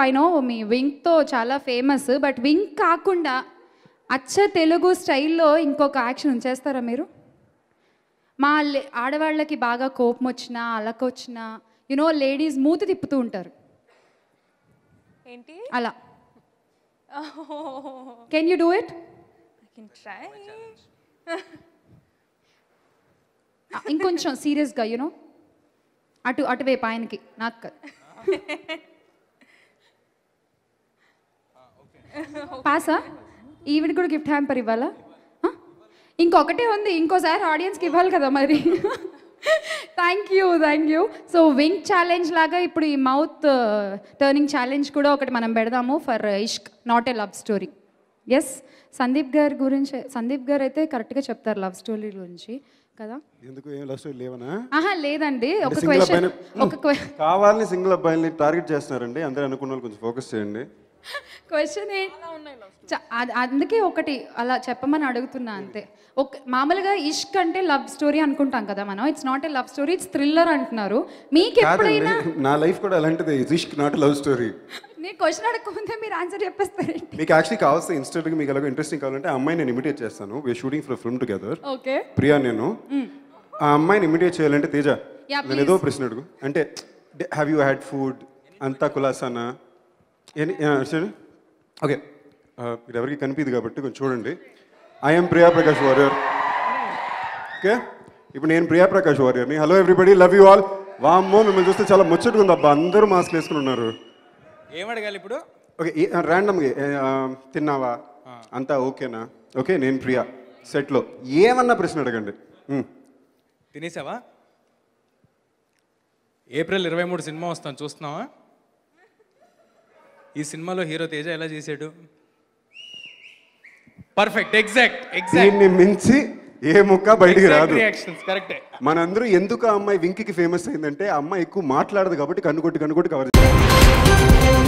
I know మీ వింక్తో చాలా famous but wink కాకుండా అచ్చ తెలుగు స్టైల్లో ఇంకొక యాక్షన్ చేస్తారా మీరు మా లే- ఆడవాళ్ళకి బాగా కోపం వచ్చినా అలకొచ్చినా యునో లేడీస్ మూతి తిప్పుతూ ఉంటారు ఏంటి అలా can you do it I can try ఇంకొంచెం సీరియస్గా యూనో అటు అటువైపు ఆయనకి నాకు కాదు పాసా ఈవిడ కూడా గిఫ్ట్ హ్యాంపర్ ఇవ్వాలా ఆ? ఇంకొకటే ఉంది ఇంకోసారి ఆడియన్స్కి ఇవ్వాలి కదా మరి thank you thank you so wink challenge లాగా ఇప్పుడు ఈ మౌత్ టర్నింగ్ ఛాలెంజ్ కూడా ఒకటి మనం పెడదాము for Ishq not a love story yes Sandeep గారి గురించి సందీప్ గారు అయితే కరెక్ట్గా చెప్తారు లవ్ స్టోరీ గురించి కదా ఎందుకు ఏం లవ్ స్టోరీ లేవనా ఆహా లేదండి ఒక సింగిల్ క్వశ్చన్ అబ్బాయిని ఒక que- కావాలని సింగిల్ అబ్బాయిని టార్గెట్ చేస్తున్నారండి అందరూ అనుకున్న వాళ్ళు కొంచెం ఫోకస్ చేయండి క్వశ్చన్ అందుకే ఒకటి అలా చెప్పమని అడుగుతున్నా అంతే ఒక మామూలుగా ఇష్క్ అంటే లవ్ స్టోరీ అనుకుంటాం కదా మనం it's not a love story it's thriller అంటున్నారు మీకు కాదండి ఎప్పుడైనా నా లైఫ్ కూడా అలాంటిది రిస్క్ నాట్ లవ్ స్టోరీ నేను క్వశ్చన్ అడగకముందే మీరు ఆన్సర్ చెప్పేస్తారేంటి మీకు యాక్చువల్లీ కావాల్సిన ఇన్స్టెంట్గా మీకు ఎలాగో ఇంట్రెస్టింగ్ కావాలంటే ఆ అమ్మాయిని నేను ఇమిటేట్ చేస్తాను we're shooting for film together okay Priya నేను ఆ అమ్మాయిని ఇమిటేట్ చేయాలంటే తేజ Yeah, నేను ఏదో ప్రశ్న అడుగు అంటే హ్యావ్ యూ హ్యాడ్ ఫుడ్ అంతా కులాసానా ఎనీ ఓకే మీరు ఎవరికి కనిపించదు కాబట్టి కొంచెం చూడండి ఐఎమ్ ప్రియా ప్రకాష్ వారియర్ ఓకే ఇప్పుడు నేను ప్రియా ప్రకాష్ వారియర్ని hello everybody love you all వామ్మో మిమ్మల్ని చూస్తే చాలా ముచ్చటగా ఉంది అబ్బా అందరూ మాస్క్ వేసుకుని ఉన్నారు ఏం అడగాలి ఇప్పుడు ఓకే ర్యాండమ్గా తిన్నావా అంతా ఓకేనా ఓకే నేను ప్రియా సెట్లో ఏమన్నా ప్రశ్న అడగండి మ్. తినేసావా ఏప్రిల్ ఇరవై మూడు సినిమా వస్తాను చూస్తున్నావా ఈ సినిమాలో హీరో తేజ ఎలా చేశాడు పర్ఫెక్ట్ ఎగ్జాక్ట్ ఎగ్జాక్ట్ దీన్ని మించి ఏ ముక్క బయటికి రాదు రియాక్షన్స్ కరెక్టే మనందరూ ఎందుకు ఆ అమ్మాయి వింకికి ఫేమస్ అయిందంటే ఆ అమ్మాయి ఎక్కువ మాట్లాడదు కాబట్టి కన్నుకొట్టి కన్నుకొట్టి కవర్